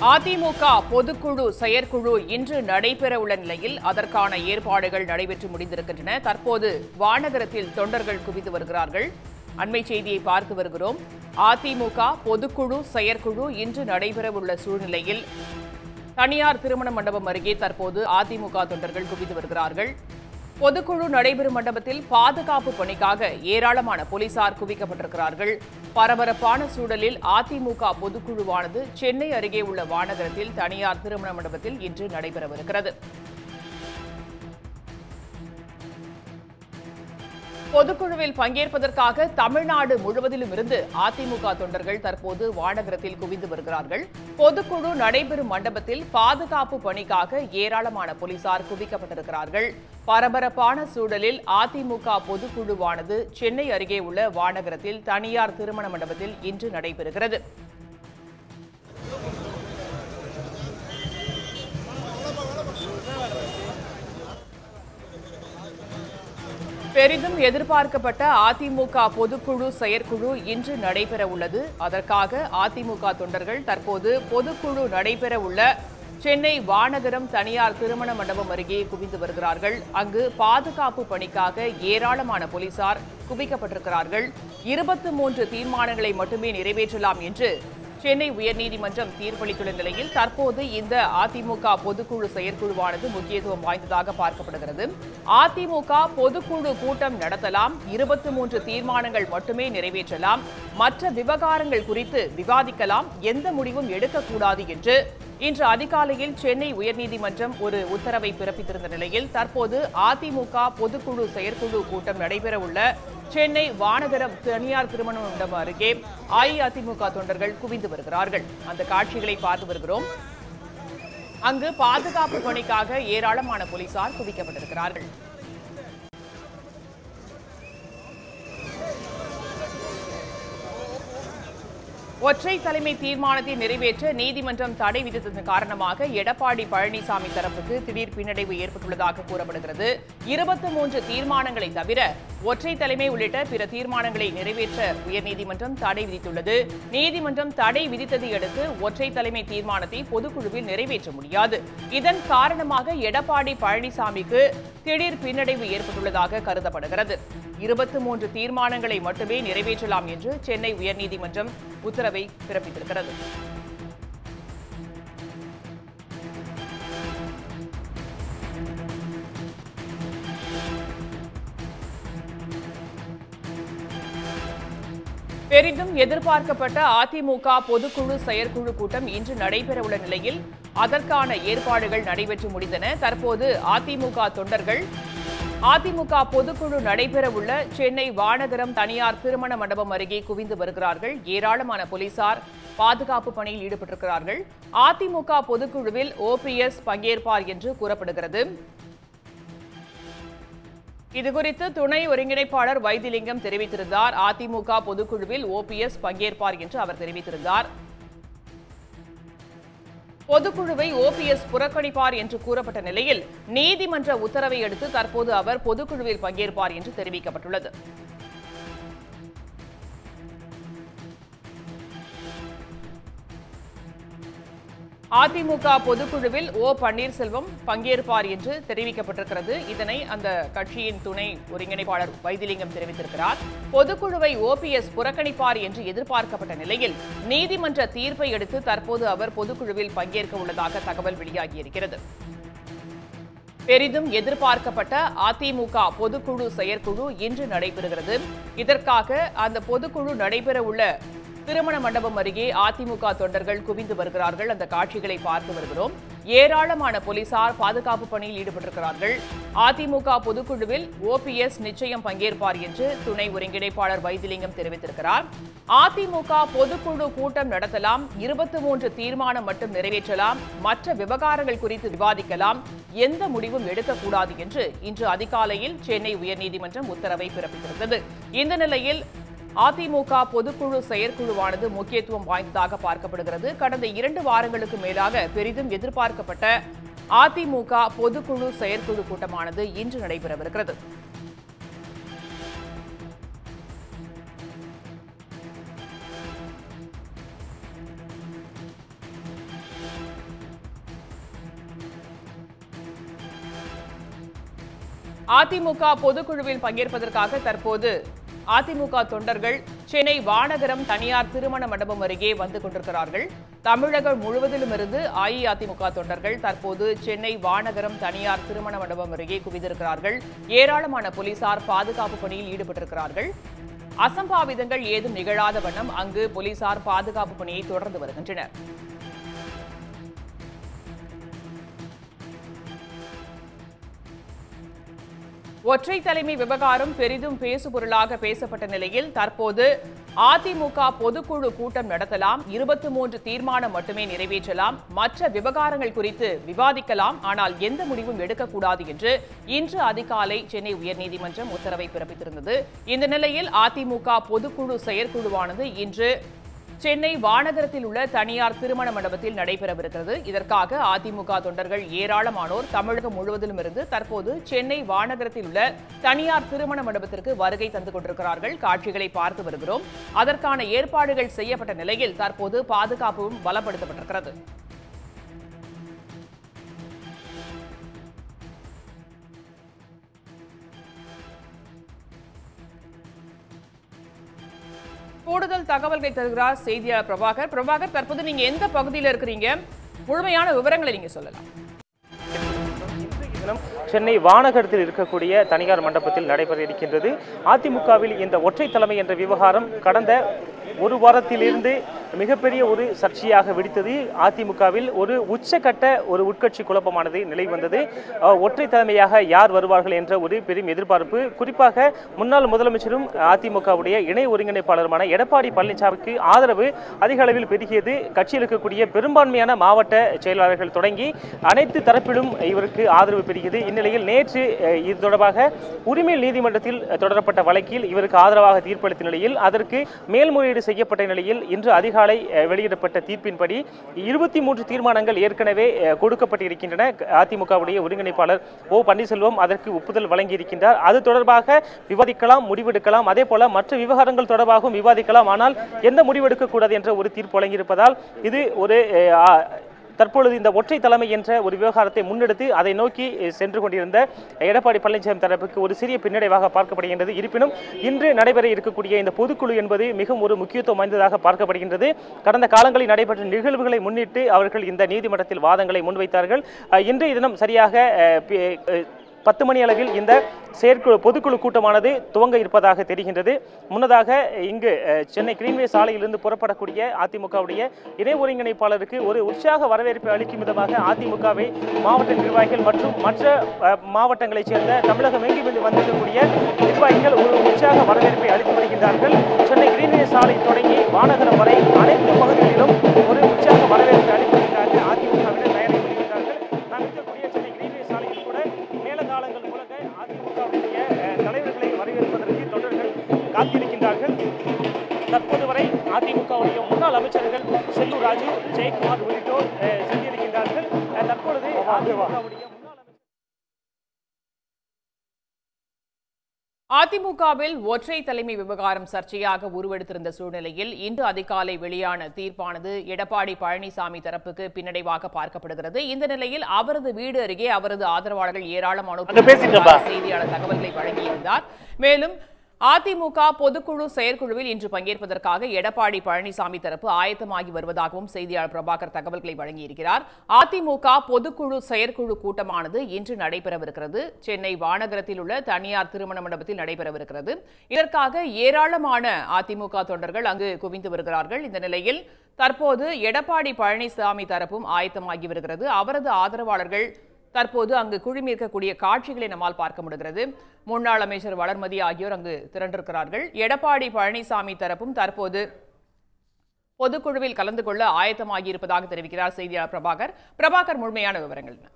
அதிமுக பொதுக்குழு செயற்குழு இன்று நடைபெறவுள்ள நிலையில் அதற்கான ஏற்பாடுகள் நடைபெற்று முடிந்திருக்கின்றன தற்போது வானகரத்தில் தொண்டர்கள் குவிந்து வருகிறார்கள் அண்மை செய்தியை பார்த்து வருகிறோம் அதிமுக பொதுக்குழு செயற்குழு இன்று நடைபெறவுள்ள சூழ்நிலையில் தனியார் திருமண மண்டபம் அருகே தற்போது அதிமுக தொண்டர்கள் குவிந்து வருகிறார்கள் பொதுக்குழு நடைபெறும் மண்டபத்தில் பாதுகாப்பு பணிக்காக ஏராளமான போலீசார் குவிக்கப்பட்டிருக்கிறார்கள் பரபரப்பான சூழலில் அதிமுக பொதுக்குழுவானது சென்னை அருகே உள்ள வானகரத்தில் தனியார் திருமண மண்டபத்தில் இன்று நடைபெறவிருக்கிறது பொதுக்குழுவில் பங்கேற்பதற்காக தமிழ்நாடு முழுவதிலும் இருந்து அதிமுக தொண்டர்கள் தற்போது வானகரத்தில் குவிந்து வருகிறார்கள் பொதுக்குழு நடைபெறும் மண்டபத்தில் பாதுகாப்பு பணிக்காக ஏராளமான போலீசார் குவிக்கப்பட்டிருக்கிறார்கள் பரபரப்பான சூழலில் அதிமுக பொதுக்குழுவானது சென்னை அருகே உள்ள வானகரத்தில் தனியார் திருமண மண்டபத்தில் இன்று நடைபெறுகிறது பெரிதும் எதிர்பார்க்கப்பட்ட அதிமுக பொதுக்குழு செயற்குழு இன்று நடைபெற உள்ளது அதற்காக அதிமுக தொண்டர்கள் தற்போது பொதுக்குழு நடைபெற உள்ள சென்னை வானகரம் தனியார் திருமண மண்டபம் அருகே குவிந்து வருகிறார்கள் அங்கு பாதுகாப்பு பணிக்காக ஏராளமான போலீசார் குவிக்கப்பட்டிருக்கிறார்கள் இருபத்தி மூன்று தீர்மானங்களை மட்டுமே நிறைவேற்றலாம் என்று சென்னை உயர்நீதிமன்றம் தீர்ப்பளித்துள்ள நிலையில் தற்போது இந்த அதிமுக பொதுக்குழு செயற்குழுவானது முக்கியத்துவம் வாய்ந்ததாக பார்க்கப்படுகிறது அதிமுக பொதுக்குழு கூட்டம் நடத்தலாம் இருபத்தி மூன்று தீர்மானங்கள் மட்டுமே நிறைவேற்றலாம் மற்ற விவகாரங்கள் குறித்து விவாதிக்கலாம் எந்த முடிவும் எடுக்கக்கூடாது என்று இன்று அதிகாலையில் சென்னை உயர்நீதிமன்றம் ஒரு உத்தரவை பிறப்பித்திருந்த நிலையில் தற்போது அதிமுக பொதுக்குழு செயற்குழு கூட்டம் நடைபெறவுள்ள சென்னை வானகரம் தனியார் திருமண மண்டபம் அருகே அஇஅதிமுக தொண்டர்கள் குவிந்து வருகிறார்கள் அந்த காட்சிகளை பார்த்து வருகிறோம் அங்கு பாதுகாப்பு பணிக்காக ஏராளமான போலீசார் குவிக்கப்பட்டிருக்கிறார்கள் ஒற்றை தலைமை தீர்மானத்தை நிறைவேற்ற நீதிமன்றம் தடை விதித்ததன் காரணமாக எடப்பாடி பழனிசாமி தரப்புக்கு திடீர் பின்னடைவு ஏற்பட்டுள்ளதாக கூறப்படுகிறது இருபத்தி மூன்று தீர்மானங்களை தவிர ஒற்றை தலைமை உள்ளிட்ட பிற தீர்மானங்களை நிறைவேற்ற உயர்நீதிமன்றம் தடை விதித்துள்ளது நீதிமன்றம் தடை விதித்ததை அடுத்து ஒற்றை தலைமை தீர்மானத்தை பொதுக்குழுவில் நிறைவேற்ற முடியாது இதன் காரணமாக எடப்பாடி பழனிசாமிக்கு திடீர் பின்னடைவு ஏற்பட்டுள்ளதாக கருதப்படுகிறது இருபத்தி மூன்று தீர்மானங்களை மட்டுமே நிறைவேற்றலாம் என்று சென்னை உயர்நீதிமன்றம் உத்தரவை பிறப்பித்திருக்கிறது பெரிதும் எதிர்பார்க்கப்பட்ட அதிமுக பொதுக்குழு செயற்குழு கூட்டம் இன்று நடைபெறவுள்ள நிலையில் அதற்கான ஏற்பாடுகள் நடைபெற்று முடிந்தன தற்போது அதிமுக தொண்டர்கள் அதிமுக பொதுக்குழு நடைபெறவுள்ள சென்னை வானகரம் தனியார் திருமண மண்டபம் அருகே குவிந்து வருகிறார்கள் ஏராளமான போலீசார் பாதுகாப்பு பணியில் ஈடுபட்டிருக்கிறார்கள் அதிமுக பொதுக்குழுவில் ஓபிஎஸ் பங்கேற்பார் என்று கூறப்படுகிறது இதுகுறித்து துணை ஒருங்கிணைப்பாளர் வைத்திலிங்கம் தெரிவித்திருந்தார் அதிமுக பொதுக்குழுவில் ஓபிஎஸ் பங்கேற்பார் என்று அவர் தெரிவித்திருந்தார் பொதுக்குழுவை ஓபிஎஸ் புறக்கணிப்பார் என்று கூறப்பட்ட நிலையில் நீதிமன்ற உத்தரவை அடுத்து தற்போது அவர் பொதுக்குழுவில் பங்கேற்பார் என்று தெரிவிக்கப்பட்டுள்ளது அதிமுக பொதுக்குழுவில் ஓ பன்னீர்செல்வம் பங்கேற்பார் என்று தெரிவிக்கப்பட்டிருக்கிறது இதனை அந்த கட்சியின் துணை ஒருங்கிணைப்பாளர் வைத்திலிங்கம் தெரிவித்திருக்கிறார் பொதுக்குழுவை ஓபிஎஸ் புறக்கணிப்பார் என்று எதிர்பார்க்கப்பட்ட நிலையில் நீதிமன்ற தீர்ப்பை அடுத்து தற்போது அவர் பொதுக்குழுவில் பங்கேற்க உள்ளதாக தகவல் வெளியாகியிருக்கிறது பெரிதும் எதிர்பார்க்கப்பட்ட அதிமுக பொதுக்குழு செயற்குழு இன்று நடைபெறுகிறது இதற்காக அந்த பொதுக்குழு நடைபெறவுள்ள திருமண மண்டபம் அருகே அதிமுக தொண்டர்கள் குவிந்து வருகிறார்கள் அந்த காட்சிகளை பார்த்து வருகிறோம் ஏராளமான போலீசார் பாதுகாப்பு பணியில் ஈடுபட்டிருக்கிறார்கள் அதிமுக பொதுக்குழுவில் ஓபிஎஸ் நிச்சயம் பங்கேற்பார் என்று துணை ஒருங்கிணைப்பாளர் வைத்திலிங்கம் தெரிவித்திருக்கிறார் அதிமுக பொதுக்குழு கூட்டம் நடத்தலாம் இருபத்தி மூன்று தீர்மானம் மட்டும் நிறைவேற்றலாம் மற்ற விவகாரங்கள் குறித்து விவாதிக்கலாம் எந்த முடிவும் எடுக்கக்கூடாது என்று இன்று அதிகாலையில் சென்னை உயர்நீதிமன்றம் உத்தரவை பிறப்பித்திருந்தது இந்த நிலையில் அதிமுக பொதுக்குழு செயற்குழுவானது முக்கியத்துவம் வாய்ந்ததாக பார்க்கப்படுகிறது கடந்த இரண்டு வாரங்களுக்கு மேலாக பெரிதும் எதிர்பார்க்கப்பட்ட அதிமுக பொதுக்குழு செயற்குழு கூட்டமானது இன்று நடைபெறவிருக்கிறது அதிமுக பொதுக்குழுவில் பங்கேற்பதற்காக தற்போது அதிமுக தொண்டர்கள் சென்னை வானகரம் தனியார் திருமண மண்டபம் அருகே வந்து கொண்டிருக்கிறார்கள் தமிழகம் முழுவதிலும் இருந்து அஇஅதிமுக தொண்டர்கள் தற்போது சென்னை வானகரம் தனியார் திருமண மண்டபம் அருகே குவிந்திருக்கிறார்கள் ஏராளமான போலீசார் பாதுகாப்பு பணியில் ஈடுபட்டிருக்கிறார்கள் அசம்பாவிதங்கள் ஏதும் நிகழாத வண்ணம் அங்கு போலீசார் பாதுகாப்பு பணியை தொடர்ந்து வருகின்றனர் ஒற்றை தலைமை விவகாரம் பெரிதும் பேசுபொருளாக பேசப்பட்ட நிலையில் தற்போது அதிமுக பொதுக்குழு கூட்டம் நடத்தலாம் இருபத்தி மூன்று தீர்மானம் மட்டுமே நிறைவேற்றலாம் மற்ற விவகாரங்கள் குறித்து விவாதிக்கலாம் ஆனால் எந்த முடிவும் எடுக்கக்கூடாது என்று இன்று அதிகாலை சென்னை உயர்நீதிமன்றம் உத்தரவை பிறப்பித்திருந்தது இந்த நிலையில் அதிமுக பொதுக்குழு செயற்குழுவானது இன்று சென்னை வானகரத்தில் உள்ள தனியார் திருமண மண்டபத்தில் நடைபெறவிருக்கிறது இதற்காக அதிமுக தொண்டர்கள் ஏராளமானோர் தமிழகம் முழுவதிலும் இருந்து தற்போது சென்னை வானகரத்தில் உள்ள தனியார் திருமண மண்டபத்திற்கு வருகை தந்து கொண்டிருக்கிறார்கள் காட்சிகளை பார்த்து வருகிறோம் அதற்கான ஏற்பாடுகள் செய்யப்பட்ட நிலையில் தற்போது பாதுகாப்பும் பலப்படுத்தப்பட்டிருக்கிறது கூடுதல் தகவல்களை தருகிறார் செய்தியாளர் பிரபாகர் பிரபாகர் தற்போது நீங்க எந்த பகுதியில் இருக்கிறீங்க முழுமையான விவரங்களை நீங்க சொல்லலாம் தினம் சென்னை வானகரத்தில் இருக்கக்கூடிய தனியார் மண்டபத்தில் நடைபெற இருக்கின்றது அதிமுகவில் இந்த ஒற்றை தலைமை என்ற விவகாரம் கடந்த ஒரு வாரத்திலிருந்து மிகப்பெரிய ஒரு சர்ச்சையாக வெடித்தது அதிமுகவில் ஒரு உச்சக்கட்ட ஒரு உட்கட்சி குழப்பமானது நிலை வந்தது அஹ், ஒற்றை தலைமையாக யார் வருவார்கள் என்ற ஒரு பெரும் எதிர்பார்ப்பு குறிப்பாக முன்னாள் முதலமைச்சரும் அதிமுகவுடைய இணை ஒருங்கிணைப்பாளருமான எடப்பாடி பழனிசாமிக்கு ஆதரவு அதிக அளவில் பெருகியது கட்சியில் இருக்கக்கூடிய பெரும்பான்மையான மாவட்ட செயலாளர்கள் தொடங்கி அனைத்து தரப்பிலும் இவருக்கு ஆதரவு பெருகியது இந்நிலையில் நேற்று அஹ், இது தொடர்பாக உரிமை நீதிமன்றத்தில் தொடரப்பட்ட வழக்கில் இவருக்கு ஆதரவாக தீர்ப்பளித்த நிலையில் அதற்கு மேல்முறையீடு செய்யப்பட்ட நிலையில் இன்று அதிகாலை அஹ், வெளியிடப்பட்ட தீர்ப்பின்படி இருபத்தி மூன்று தீர்மானங்கள் ஏற்கனவே அஹ், கொடுக்கப்பட்டிருக்கின்றன அதிமுகவுடைய ஒருங்கிணைப்பாளர் ஓ பன்னீர்செல்வம் அதற்கு ஒப்புதல் வழங்கியிருக்கின்றார் அது தொடர்பாக விவாதிக்கலாம் முடிவெடுக்கலாம் அதே போல மற்ற விவகாரங்கள் தொடர்பாகவும் விவாதிக்கலாம் ஆனால் எந்த முடிவெடுக்கக்கூடாது என்ற ஒரு தீர்ப்பு வழங்கியிருப்பதால் இது ஒரு அஹ், ஆ, தற்பொழுது இந்த ஒற்றை தலைமை என்ற ஒரு விவகாரத்தை முன்னெடுத்து அதை நோக்கி அஹ், சென்று கொண்டிருந்த எடப்பாடி பழனிசாமி தரப்புக்கு ஒரு சிறிய பின்னடைவாக பார்க்கப்படுகின்றது இருப்பினும் இன்று நடைபெற இருக்கக்கூடிய இந்த பொதுக்குழு என்பது மிகவும் ஒரு முக்கியத்துவம் வாய்ந்ததாக பார்க்கப்படுகின்றது கடந்த காலங்களில் நடைபெற்ற நிகழ்வுகளை முன்னிட்டு அவர்கள் இந்த நீதிமன்றத்தில் வாதங்களை முன்வைத்தார்கள் அஹ், இன்றைய தினம் சரியாக அஹ், பி- அஹ், பத்து மணி அளவில் இந்த செயற்குழு பொதுக்குழு கூட்டமானது துவங்க இருப்பதாக தெரிகின்றது முன்னதாக இங்கு அஹ், சென்னை கிரீன்வே சாலையிலிருந்து புறப்படக்கூடிய அதிமுகவுடைய இணை ஒருங்கிணைப்பாளருக்கு ஒரு உற்சாக வரவேற்பை அளிக்கும் விதமாக அதிமுகவை மாவட்ட நிர்வாகிகள் மற்றும் மற்ற அஹ், மாவட்டங்களைச் சேர்ந்த தமிழகம் எங்கிருந்து வந்திருக்கக்கூடிய நிர்வாகிகள் ஒரு உற்சாக வரவேற்பை அளித்து வருகின்றார்கள் சென்னை கிரீன்வே சாலை தொடங்கி வானகரம் வரை அனைத்து பகுதிகளிலும் ஒரு உற்சாக வரவேற்பை அளித்து வருகிறார்கள் அதிமுகவினர் தயாரித்து வருகின்றார்கள் நாம் இருக்கக்கூடிய சென்னை கிரீன்வே சாலையில் கூட மேலதாளங்கள் முழங்க அதிமுகவுடைய அஹ், தலைவர்களை வரவேற்பதற்கு தொண்டர்கள் காத்திருக்கின்றார்கள் தற்போது வரை அதிமுகவுடைய முன்னாள் அமைச்சர்கள் செல்லூர் ராஜு ஜெயக்குமார் உள்ளிட்டோர் அஹ், சென்றிருக்கின்றார்கள் அஹ், தற்பொழுது அதிமுகவுடைய முன்னாள் அமைச்சர் அதிமுகவில் ஒற்றை தலைமை விவகாரம் சர்ச்சையாக உருவெடுத்திருந்த சூழ்நிலையில் இன்று அதிகாலை வெளியான தீர்ப்பானது எடப்பாடி பழனிசாமி தரப்புக்கு பின்னடைவாக பார்க்கப்படுகிறது இந்த நிலையில் அவரது வீடு அருகே அவரது ஆதரவாளர்கள் ஏராளமானோர் அங்க பேசிட்டப்பா. செய்தியாளர் தகவல்களை வழங்கியிருந்தார் மேலும் அதிமுக பொதுக்குழு செயற்குழுவில் இன்று பங்கேற்பதற்காக எடப்பாடி பழனிசாமி தரப்பு ஆயத்தமாகி வருவதாகவும் செய்தியாளர் பிரபாகர் தகவல்களை வழங்கியிருக்கிறார் அதிமுக பொதுக்குழு செயற்குழு கூட்டமானது இன்று நடைபெறவிருக்கிறது சென்னை வானகரத்தில் உள்ள தனியார் திருமண மண்டபத்தில் நடைபெறவிருக்கிறது இதற்காக ஏராளமான அதிமுக தொண்டர்கள் அங்கு குவிந்து வருகிறார்கள் இந்த நிலையில் தற்போது எடப்பாடி பழனிசாமி தரப்பும் ஆயத்தமாகி வருகிறது அவரது ஆதரவாளர்கள் தற்போது அங்கு குழுமியிருக்கக்கூடிய காட்சிகளை நம்மால் பார்க்க முடிகிறது முன்னாள் அமைச்சர் வளர்மதி ஆகியோர் அங்கு திரண்டிருக்கிறார்கள் எடப்பாடி பழனிசாமி தரப்பும் தற்போது பொதுக்குழுவில் கலந்து கொள்ள ஆயத்தமாகி இருப்பதாக தெரிவிக்கிறார் செய்தியாளர் பிரபாகர் பிரபாகர் முழுமையான விவரங்கள் என்ன?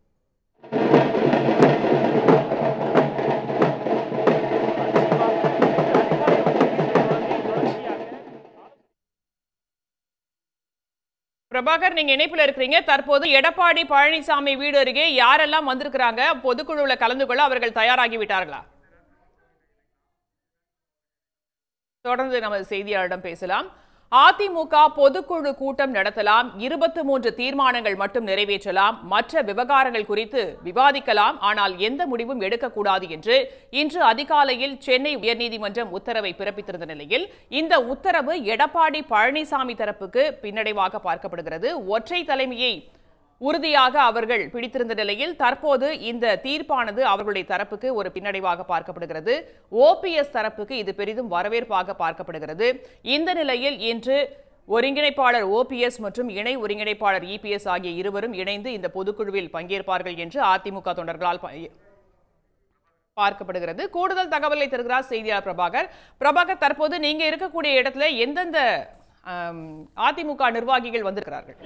பிரபாகர் நீங்க இணைப்புல இருக்கிறீங்க தற்போது எடப்பாடி பழனிசாமி வீடு அருகே யாரெல்லாம் வந்திருக்கிறாங்க பொதுக்குழுவுல கலந்து கொள்ள அவர்கள் தயாராகி விட்டார்களா தொடர்ந்து நமது செய்தியாளரிடம் பேசலாம் அதிமுக பொதுக்குழு கூட்டம் நடத்தலாம் இருபத்தி மூன்று தீர்மானங்கள் மட்டும் நிறைவேற்றலாம் மற்ற விவகாரங்கள் குறித்து விவாதிக்கலாம் ஆனால் எந்த முடிவும் எடுக்கக்கூடாது என்று இன்று அதிகாலையில் சென்னை உயர்நீதிமன்றம் உத்தரவை பிறப்பித்திருந்த நிலையில் இந்த உத்தரவு எடப்பாடி பழனிசாமி தரப்புக்கு பின்னடைவாக பார்க்கப்படுகிறது ஒற்றை தலைமையை உறுதியாக அவர்கள் பிடித்திருந்த நிலையில் தற்போது இந்த தீர்ப்பானது அவர்களுடைய தரப்புக்கு ஒரு பின்னடைவாக பார்க்கப்படுகிறது ஓபிஎஸ் தரப்புக்கு இது பெரிதும் வரவேற்பாக பார்க்கப்படுகிறது இந்த நிலையில் இன்று ஒருங்கிணைப்பாளர் ஓபிஎஸ் மற்றும் இணை ஒருங்கிணைப்பாளர் இபிஎஸ் ஆகிய இருவரும் இணைந்து இந்த பொதுக்குழுவில் பங்கேற்பார்கள் என்று அதிமுக தொண்டர்களால் ப- பார்க்கப்படுகிறது கூடுதல் தகவலை தருகிறார் செய்தியாளர் பிரபாகர் பிரபாகர் தற்போது நீங்க இருக்கக்கூடிய இடத்துல எந்தெந்த ஆம், அதிமுக நிர்வாகிகள் வந்திருக்கிறார்கள்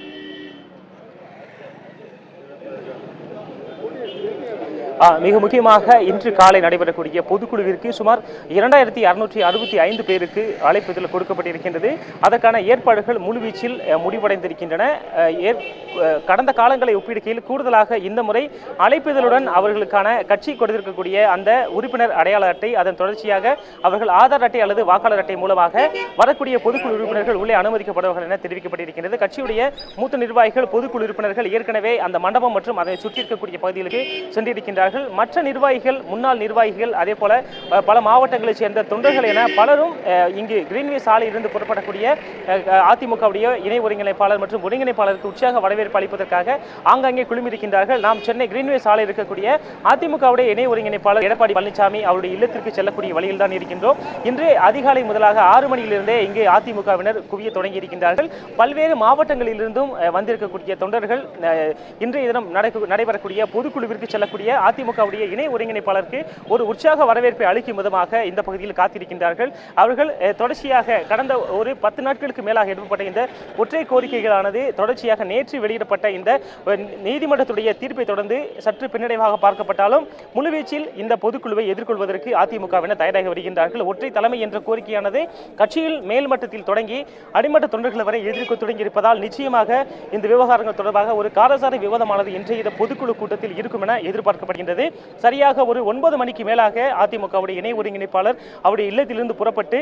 ஆ, மிக முக்கியமாக இன்று காலை நடைபெறக்கூடிய பொதுக்குழுவிற்கு சுமார் இரண்டாயிரத்தி அறுநூற்றி அறுபத்தி ஐந்து பேருக்கு அழைப்பு இதில் கொடுக்கப்பட்டிருக்கின்றது அதற்கான ஏற்பாடுகள் முழுவீச்சில் அஹ், முடிவடைந்திருக்கின்றன அஹ், ஏற்- அஹ், கடந்த காலங்களை ஒப்பிடுகையில் கூடுதலாக இந்த முறை அழைப்பிதழுடன் அவர்களுக்கான கட்சி கொடுத்திருக்கக்கூடிய அந்த உறுப்பினர் அடையாள அட்டை அதன் தொடர்ச்சியாக அவர்கள் ஆதார் அட்டை அல்லது வாக்காளர் அட்டை மூலமாக வரக்கூடிய பொதுக்குழு உறுப்பினர்கள் உள்ளே அனுமதிக்கப்படுவார்கள் என தெரிவிக்கப்பட்டிருக்கிறது கட்சியுடைய மூத்த நிர்வாகிகள் பொதுக்குழு உறுப்பினர்கள் ஏற்கனவே அந்த மண்டபம் மற்றும் அதை சுற்றி இருக்கக்கூடிய பகுதிகளுக்கு சென்றிருக்கின்றார்கள் மற்ற நிர்வாகிகள் முன்னாள் நிர்வாகிகள் அதே போல அஹ், பல மாவட்டங்களைச் சேர்ந்த தொண்டர்கள் என பலரும் அஹ், இங்கு கிரீன்வே சாலையிலிருந்து புறப்படக்கூடிய அஹ், அதிமுகவுடைய இணை ஒருங்கிணைப்பாளர் மற்றும் ஒருங்கிணைப்பாளருக்கு உற்சாக வரவேற்பு அளிப்பதற்காக ஆங்காங்கே குழுமியிருக்கின்றார்கள் நாம் சென்னை கிரீன்வே சாலை இருக்கக்கூடிய அதிமுகவுடைய இணை ஒருங்கிணைப்பாளர் எடப்பாடி பழனிசாமி அவருடைய இல்லத்திற்கு செல்லக்கூடிய வழியில் தான் இருக்கின்றோம் இன்று அதிகாலை முதலாக ஆறு மணியிலிருந்தே இங்கு அதிமுகவினர் குவிய தொடங்கி இருக்கின்றார்கள் பல்வேறு மாவட்டங்களிலிருந்தும் அஹ், வந்திருக்கக்கூடிய தொண்டர்கள் அஹ், இன்றைய தினம் நடக்க- நடைபெறக்கூடிய பொதுக்குழுவிற்கு செல்லக்கூடிய அதிமுகவுடைய இணை ஒருங்கிணைப்பாளருக்கு ஒரு உற்சாக வரவேற்பை அளிக்கும் விதமாக இந்த பகுதியில் காத்திருக்கின்றார்கள் அவர்கள் அஹ், தொடர்ச்சியாக கடந்த ஒரு பத்து நாட்களுக்கு மேலாக எழுப்பப்பட்ட இந்த ஒற்றை கோரிக்கைகளானது தொடர்ச்சியாக நேற்று வெளியிடப்பட்ட இந்த அஹ், நீதிமன்றத்துடைய தீர்ப்பை தொடர்ந்து சற்று பின்னடைவாக பார்க்கப்பட்டாலும் முழுவீச்சில் இந்த பொதுக்குழுவை எதிர்கொள்வதற்கு அதிமுகவினர் தயாராகி வருகின்றார்கள் ஒற்றை தலைமை என்ற கோரிக்கையானது கட்சியில் மேல்மட்டத்தில் தொடங்கி அடிமட்ட தொண்டர்கள் வரை எதிர்க்க தொடங்கி இருப்பதால் நிச்சயமாக இந்த விவகாரங்கள் தொடர்பாக ஒரு காரசார விவாதமானது இன்றைய இந்த பொதுக்குழு கூட்டத்தில் இருக்கும் என எதிர்பார்க்கப்படுகின்றது சரியாக ஒரு ஒன்பது மணிக்கு மேலாக அதிமுகவுடைய இணை ஒருங்கிணைப்பாளர் அவருடைய இல்லத்திலிருந்து புறப்பட்டு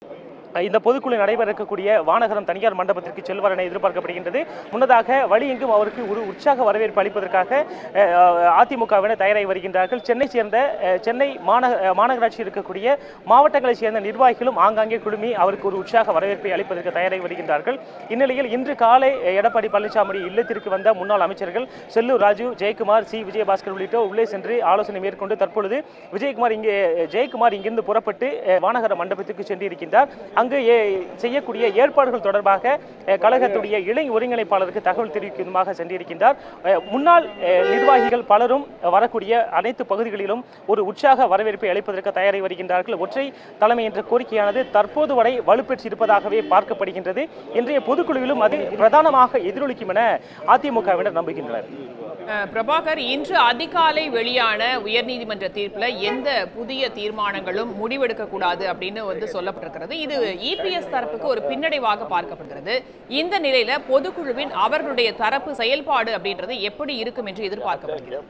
இந்த பொதுக்குழு நடைபெற இருக்கக்கூடிய வானகரம் தனியார் மண்டபத்திற்கு செல்வார் என எதிர்பார்க்கப்படுகின்றது முன்னதாக வழி எங்கும் அவருக்கு ஒரு உற்சாக வரவேற்பு அளிப்பதற்காக அஹ், அதிமுகவினர் தயாராகி வருகின்றார்கள் சென்னை சேர்ந்த அஹ், சென்னை மாநக அஹ், மாநகராட்சி இருக்கக்கூடிய மாவட்டங்களைச் சேர்ந்த நிர்வாகிகளும் ஆங்காங்கே குழுமி அவருக்கு ஒரு உற்சாக வரவேற்பை அளிப்பதற்கு தயாராகி வருகின்றார்கள் இந்நிலையில் இன்று காலை அஹ், எடப்பாடி பழனிசாமி இல்லத்திற்கு வந்த முன்னாள் அமைச்சர்கள் செல்லூர் ராஜு ஜெயக்குமார் சி விஜயபாஸ்கர் உள்ளிட்டோர் உள்ளே சென்று ஆலோசனை மேற்கொண்டு தற்பொழுது விஜயகுமார் இங்கே ஜெயக்குமார் இங்கிருந்து புறப்பட்டு அஹ், வானகர மண்டபத்துக்கு சென்றிருக்கின்றார் அங்கு ஏ- செய்யக்கூடிய ஏற்பாடுகள் தொடர்பாக அஹ், கழகத்துடைய இணை ஒருங்கிணைப்பாளருக்கு தகவல் தெரிவிக்கும் விதமாக சென்றிருக்கின்றார் அஹ், முன்னாள் அஹ், நிர்வாகிகள் பலரும் வரக்கூடிய அனைத்து பகுதிகளிலும் ஒரு உற்சாக வரவேற்பை அளிப்பதற்கு தயாராகி வருகின்றார்கள் ஒற்றை தலைமை என்ற கோரிக்கையானது தற்போது வரை வலுப்பெற்றிருப்பதாகவே பார்க்கப்படுகின்றது இன்றைய பொதுக்குழுவிலும் அது பிரதானமாக எதிரொலிக்கும் என அதிமுகவினர் நம்புகின்றனர் அஹ், பிரபாகர் இன்று அதிகாலை வெளியான உயர்நீதிமன்ற தீர்ப்புல எந்த புதிய தீர்மானங்களும் முடிவெடுக்க கூடாது அப்படின்னு வந்து சொல்லப்பட்டிருக்கிறது இது இபிஎஸ் தரப்புக்கு ஒரு பின்னடைவாக பார்க்கப்படுகிறது இந்த நிலையில பொதுக்குழுவின் அவர்களுடைய தரப்பு செயல்பாடு அப்படின்றது எப்படி இருக்கும் என்று எதிர்பார்க்கப்படுகிறது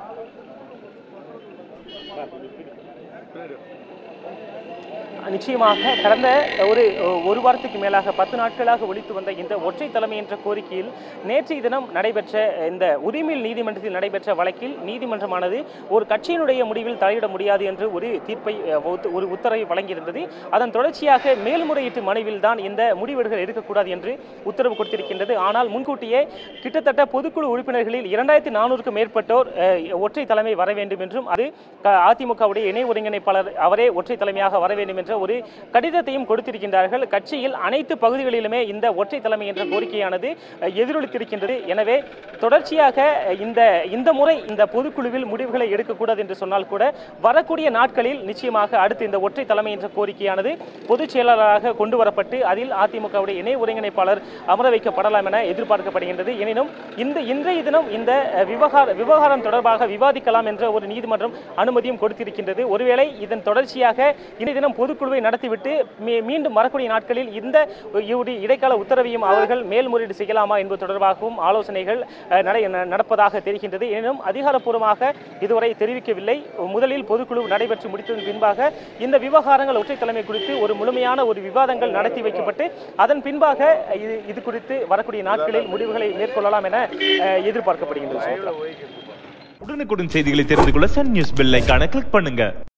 நிச்சயமாக கடந்த ஒரு ஒரு வாரத்துக்கு மேலாக பத்து நாட்களாக ஒழித்து வந்த இந்த ஒற்றை தலைமை என்ற கோரிக்கையில் நேற்றைய தினம் நடைபெற்ற இந்த உரிமையில் நீதிமன்றத்தில் நடைபெற்ற வழக்கில் நீதிமன்றமானது ஒரு கட்சியினுடைய முடிவில் தலையிட முடியாது என்று ஒரு தீர்ப்பை அஹ், ஒத்து- ஒரு உத்தரவை வழங்கியிருந்தது அதன் தொடர்ச்சியாக மேல்முறையீட்டு மனுவில் தான் இந்த முடிவெடுகள் எடுக்கக்கூடாது என்று உத்தரவு கொடுத்திருக்கின்றது ஆனால் முன்கூட்டியே கிட்டத்தட்ட பொதுக்குழு உறுப்பினர்களில் இரண்டாயிரத்தி நானூறுக்கும் மேற்பட்டோர் அஹ், ஒற்றை தலைமை வர வேண்டும் என்றும் அது க- அதிமுகவுடைய இணை ஒருங்கிணைப்பாளர் அவரே ஒற்றை தலைமையாக வர வேண்டும் என்ற ஒரு கடிதத்தையும் கொடுத்திருக்கின்றார்கள் கட்சியில் அனைத்து பகுதிகளிலுமே இந்த ஒற்றை தலைமை என்ற கோரிக்கையானது அஹ், எதிரொலித்திருக்கின்றது எனவே தொடர்ச்சியாக அஹ், இந்த இந்த முறை இந்த பொதுக்குழுவில் முடிவுகளை எடுக்கக்கூடாது என்று சொன்னால் கூட வரக்கூடிய நாட்களில் நிச்சயமாக அடுத்து இந்த ஒற்றை தலைமை என்ற கோரிக்கையானது பொதுச் செயலாளராக கொண்டு வரப்பட்டு அதில் அதிமுகவுடைய இணை ஒருங்கிணைப்பாளர் அமர வைக்கப்படலாம் என எதிர்பார்க்கப்படுகின்றது எனினும் இந்த இன்றைய தினம் இந்த அஹ், விவகார விவகாரம் தொடர்பாக விவாதிக்கலாம் என்ற ஒரு நீதிமன்றம் அனுமதியும் கொடுத்திருக்கின்றது ஒருவேளை இதன் தொடர்ச்சியாக இன்றைய தினம் பொதுக்குழு பொதுக்குழுவை நடத்திவிட்டு மீ- மீண்டும் வரக்கூடிய நாட்களில் இந்த இவருடைய இடைக்கால உத்தரவையும் அவர்கள் மேல்முறையீடு செய்யலாமா என்பது தொடர்பாகவும் ஆலோசனைகள் அஹ், நடை- ந- நடப்பதாக தெரிகின்றது எனினும் அதிகாரப்பூர்வமாக இதுவரை தெரிவிக்கவில்லை முதலில் பொதுக்குழு நடைபெற்று முடித்ததன் பின்பாக இந்த விவகாரங்கள் ஒற்றை தலைமை குறித்து ஒரு முழுமையான ஒரு விவாதங்கள் நடத்தி வைக்கப்பட்டு அதன் பின்பாக இது இது குறித்து வரக்கூடிய நாட்களில் முடிவுகளை மேற்கொள்ளலாம் என அஹ், எதிர்பார்க்கப்படுகின்றது சுமித்ரா. உடனுக்குடன் செய்திகளை தெரிந்து கொள்ள சன் நியூஸ் பெல் ஐகானை கிளிக் பண்ணுங்க